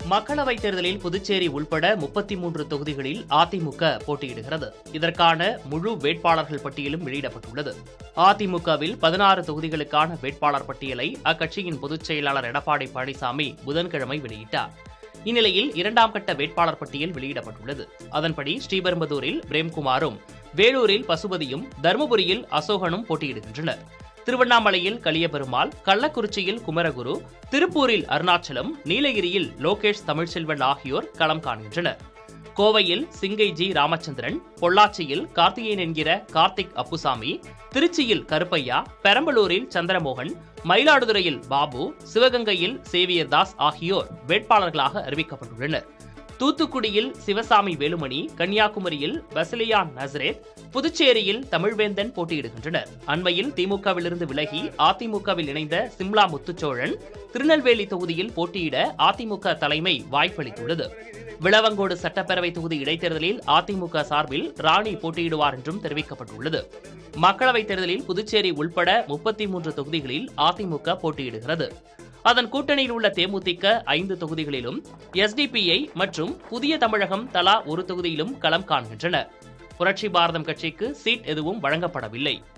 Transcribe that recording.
மக்களவைத் தேர்தலில் புதுச்சேரி உள்பட முப்பத்தி மூன்று தொகுதிகளில் அதிமுக போட்டியிடுகிறது இதற்கான முழு வேட்பாளர்கள் பட்டியலும் வெளியிடப்பட்டுள்ளது அதிமுகவில் பதினாறு தொகுதிகளுக்கான வேட்பாளர் பட்டியலை அக்கட்சியின் பொதுச் செயலாளர் எடப்பாடி பழனிசாமி புதன்கிழமை வெளியிட்டார் இந்நிலையில் இரண்டாம் கட்ட வேட்பாளர் பட்டியல் வெளியிடப்பட்டுள்ளது அதன்படி ஸ்ரீபெரும்புதூரில் பிரேம்குமாரும் வேலூரில் பசுபதியும் தருமபுரியில் அசோகனும் போட்டியிடுகின்றனர் திருவண்ணாமலையில் கலியபெருமாள் கள்ளக்குறிச்சியில் குமரகுரு திருப்பூரில் அருணாச்சலம் நீலகிரியில் லோகேஷ் தமிழ்ச்செல்வன் ஆகியோர் களம் காண்கின்றனர் கோவையில் சிங்கை ஜி ராமச்சந்திரன் பொள்ளாச்சியில் கார்த்திகேயன் என்கிற கார்த்திக் அப்புசாமி திருச்சியில் கருப்பையா பெரம்பலூரில் சந்திரமோகன் மயிலாடுதுறையில் பாபு சிவகங்கையில் சேவியர் தாஸ் ஆகியோர் வேட்பாளர்களாக அறிவிக்கப்பட்டுள்ளனர் தூத்துக்குடியில் சிவசாமி வேலுமணி கன்னியாகுமரியில் பசிலியான் நசரேத் புதுச்சேரியில் தமிழ்வேந்தன் போட்டியிடுகின்றனர் அண்மையில் திமுகவிலிருந்து விலகி அதிமுகவில் இணைந்த சிம்லா முத்துச்சோழன் திருநெல்வேலி தொகுதியில் போட்டியிட அதிமுக தலைமை வாய்ப்பளித்துள்ளது விளவங்கோடு சட்டப்பேரவை தொகுதி இடைத்தேர்தலில் அதிமுக சார்பில் ராணி போட்டியிடுவார் என்றும் தெரிவிக்கப்பட்டுள்ளது மக்களவைத் தேர்தலில் புதுச்சேரி உள்பட முப்பத்தி மூன்று தொகுதிகளில் அதிமுக போட்டியிடுகிறது அதன் கூட்டணியில் உள்ள தேமுதிக ஐந்து தொகுதிகளிலும் எஸ்டிபிஐ மற்றும் புதிய தமிழகம் தலா ஒரு தொகுதியிலும் களம் காண்கின்றன புரட்சி பாரதம் கட்சிக்கு சீட் எதுவும் வழங்கப்படவில்லை